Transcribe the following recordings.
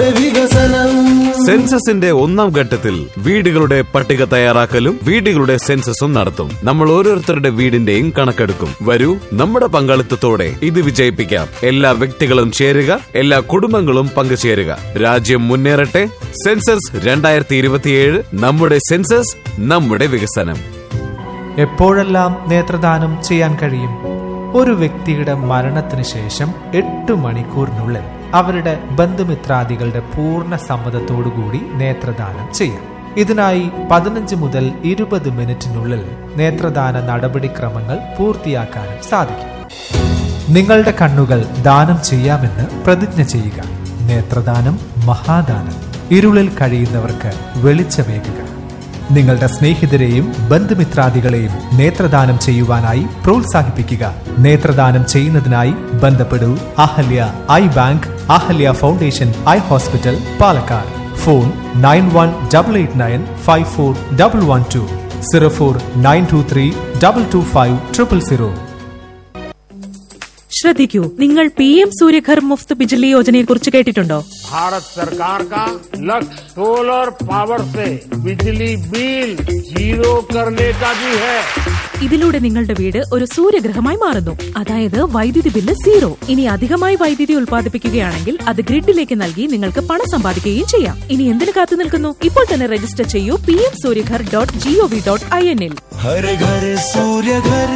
വികസനം സെൻസസിന്റെ ഒന്നാം ഘട്ടത്തിൽ വീടുകളുടെ പട്ടിക തയ്യാറാക്കലും വീടുകളുടെ സെൻസസും നടത്തും നമ്മൾ ഓരോരുത്തരുടെ വീടിന്റെയും കണക്കെടുക്കും വരൂ നമ്മുടെ പങ്കാളിത്തത്തോടെ ഇത് വിജയിപ്പിക്കാം എല്ലാ വ്യക്തികളും ചേരുക എല്ലാ കുടുംബങ്ങളും പങ്കുചേരുക രാജ്യം മുന്നേറട്ടെ സെൻസസ് രണ്ടായിരത്തി ഇരുപത്തിയേഴ് നമ്മുടെ സെൻസസ് നമ്മുടെ വികസനം എപ്പോഴെല്ലാം നേത്രദാനം ചെയ്യാൻ കഴിയും ഒരു വ്യക്തിയുടെ മരണത്തിന് ശേഷം എട്ട് മണിക്കൂറിനുള്ളിൽ അവരുടെ ബന്ധുമിത്രാദികളുടെ പൂർണ്ണ സമ്മതത്തോടുകൂടി നേത്രദാനം ചെയ്യാം ഇതിനായി പതിനഞ്ച് മുതൽ ഇരുപത് മിനിറ്റിനുള്ളിൽ നേത്രദാന നടപടിക്രമങ്ങൾ പൂർത്തിയാക്കാനും സാധിക്കും നിങ്ങളുടെ കണ്ണുകൾ ദാനം ചെയ്യാമെന്ന് പ്രതിജ്ഞ ചെയ്യുക നേത്രദാനം മഹാദാനം ഇരുളിൽ കഴിയുന്നവർക്ക് വെളിച്ചമേകുക നിങ്ങളുടെ സ്നേഹിതരെയും ബന്ധുമിത്രാദികളെയും നേത്രദാനം ചെയ്യുവാനായി പ്രോത്സാഹിപ്പിക്കുക നേത്രദാനം ചെയ്യുന്നതിനായി ബന്ധപ്പെടൂ Ahalya eye bank Ahalya foundation eye hospital Palakkad phone nine one double eight nine five four double one two zero four nine two three double two five triple zero ശ്രദ്ധിക്കൂ നിങ്ങൾ പി എം സൂര്യഘർ മുഫ്ത് ബിജ്ലി യോജനയെ കുറിച്ച് കേട്ടിട്ടുണ്ടോ भारत सरकार का लक्ष्य सोलर पावर से बिजली बिल जीरो करने का भी है ഇതിലൂടെ നിങ്ങളുടെ വീട് ഒരു സൂര്യഗ്രഹമായി മാറുന്നു അതായത് വൈദ്യുതി ബില്ല് സീറോ ഇനി അധികമായി വൈദ്യുതി ഉൽപ്പാദിപ്പിക്കുകയാണെങ്കിൽ അത് ഗ്രിഡിലേക്ക് നൽകി നിങ്ങൾക്ക് പണം സമ്പാദിക്കുകയും ചെയ്യാം ഇനി എന്തിനു കാത്തു നിൽക്കുന്നു ഇപ്പോൾ തന്നെ രജിസ്റ്റർ ചെയ്യൂ P M Surya Ghar dot G O V dot I എന്നിൽ ഹര ഘര സൂര്യ ഘര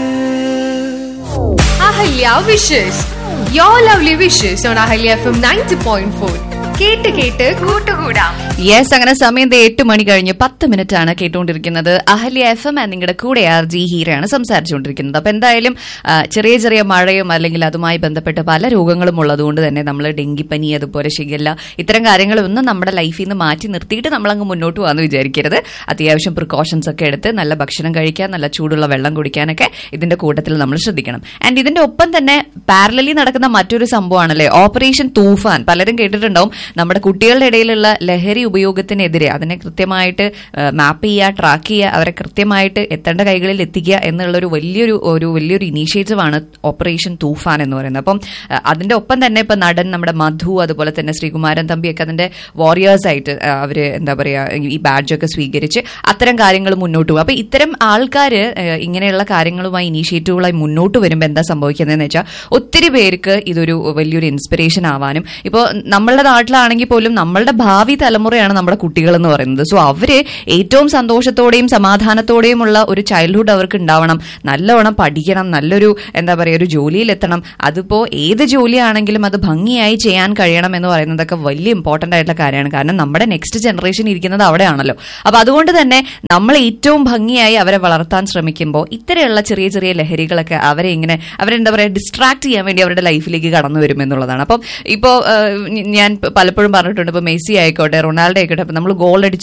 Ahalya wishes yo lovely wishes on Ahalya F M ninety point four കേട്ട് കേട്ട് കൂട്ടുകൂടാം യെസ് അങ്ങനെ സമയം ദേ എട്ട് മണി കഴിഞ്ഞ് പത്ത് മിനിറ്റ് ആണ് കേട്ടുകൊണ്ടിരിക്കുന്നത് അഹല്യ എഫ് എം നിങ്ങളുടെ കൂടെ ആർ ജി ഹീരയാണ് സംസാരിച്ചുകൊണ്ടിരിക്കുന്നത് അപ്പൊ എന്തായാലും ആ, ചെറിയ ചെറിയ മഴയും അല്ലെങ്കിൽ അതുമായി ബന്ധപ്പെട്ട് പല രോഗങ്ങളും ഉള്ളതുകൊണ്ട് തന്നെ നമ്മൾ ഡെങ്കിപ്പനി അതുപോലെ ഷിഗല്ല ഇത്തരം കാര്യങ്ങളൊന്നും നമ്മുടെ ലൈഫിൽ നിന്ന് മാറ്റി നിർത്തിയിട്ട് നമ്മളങ്ങ് മുന്നോട്ട് പോകാന്ന് വിചാരിക്കരുത് അത്യാവശ്യം പ്രിക്കോഷൻസ് ഒക്കെ എടുത്ത് നല്ല ഭക്ഷണം കഴിക്കാൻ നല്ല ചൂടുള്ള വെള്ളം കുടിക്കാനൊക്കെ ഇതിന്റെ കൂട്ടത്തിൽ നമ്മൾ ശ്രദ്ധിക്കണം ആൻഡ് ഇതിന്റെ ഒപ്പം തന്നെ പാരലലി നടക്കുന്ന മറ്റൊരു സംഭവമാണല്ലേ ഓപ്പറേഷൻ തൂഫാൻ പലരും കേട്ടിട്ടുണ്ടാവും നമ്മുടെ കുട്ടികളുടെ ഇടയിലുള്ള ലഹരി ഉപയോഗത്തിനെതിരെ അതിനെ കൃത്യമായിട്ട് മാപ്പ് ചെയ്യുക ട്രാക്ക് ചെയ്യുക അവരെ കൃത്യമായിട്ട് എത്തേണ്ട കൈകളിൽ എത്തിക്കുക എന്നുള്ളൊരു വലിയൊരു ഒരു വലിയൊരു ഇനീഷ്യേറ്റീവ് ആണ് ഓപ്പറേഷൻ തൂഫാൻ എന്ന് പറയുന്നത് അപ്പം ആ, അതിന്റെ ഒപ്പം തന്നെ ഇപ്പൊ നടൻ നമ്മുടെ മധു അതുപോലെ തന്നെ ശ്രീകുമാരൻ തമ്പിയൊക്കെ അതിന്റെ വാരിയേഴ്സ് ആയിട്ട് ആ, അവര് എന്താ പറയാ ഈ ബാഡ്ജൊക്കെ സ്വീകരിച്ച് അത്തരം കാര്യങ്ങൾ മുന്നോട്ട് പോകും അപ്പൊ ഇത്തരം ആൾക്കാർ ഇങ്ങനെയുള്ള കാര്യങ്ങളുമായി ഇനീഷ്യേറ്റീവുകളായി മുന്നോട്ട് വരുമ്പോൾ എന്താ സംഭവിക്കുന്നതെന്ന് വെച്ചാൽ ഒത്തിരി പേർക്ക് ഇതൊരു വലിയൊരു ഇൻസ്പിറേഷൻ ആവാനും ഇപ്പോൾ നമ്മളുടെ നാട്ടിലാണെങ്കിൽ പോലും നമ്മളുടെ ഭാവി തലമുറയാണ് നമ്മുടെ കുട്ടികൾ എന്ന് പറയുന്നത് സോ അവര് ഏറ്റവും സന്തോഷത്തോടെയും സമാധാനത്തോടെയുമുള്ള ഒരു ചൈൽഡ്ഹുഡ് അവർക്ക് ഉണ്ടാവണം നല്ലവണ്ണം പഠിക്കണം നല്ലൊരു എന്താ പറയുക ഒരു ജോലിയിലെത്തണം അതിപ്പോ ഏത് ജോലിയാണെങ്കിലും അത് ഭംഗിയായി ചെയ്യാൻ കഴിയണം എന്ന് പറയുന്നതൊക്കെ വലിയ ഇമ്പോർട്ടന്റ് ആയിട്ടുള്ള കാര്യമാണ് കാരണം നമ്മുടെ നെക്സ്റ്റ് ജനറേഷൻ ഇരിക്കുന്നത് അവിടെയാണല്ലോ അപ്പൊ അതുകൊണ്ട് തന്നെ നമ്മൾ ഏറ്റവും ഭംഗിയായി അവരെ വളർത്താൻ ശ്രമിക്കുമ്പോൾ ഇത്തരമുള്ള ചെറിയ ചെറിയ ലഹരികളൊക്കെ അവരെ ഇങ്ങനെ അവരെന്താ പറയുക ഡിസ്ട്രാക്ട് ചെയ്യാൻ വേണ്ടി അവരുടെ ലൈഫിലേക്ക് കടന്നു വരും എന്നുള്ളതാണ് അപ്പം ഇപ്പോൾ ഞാൻ പലപ്പോഴും പറഞ്ഞിട്ടുണ്ട് ഇപ്പൊ മെസ്സി ആയിക്കോട്ടെ റൊണാൾഡോ ആയിക്കോട്ടെ അപ്പൊ നമ്മൾ ഗോൾ അടിച്ച്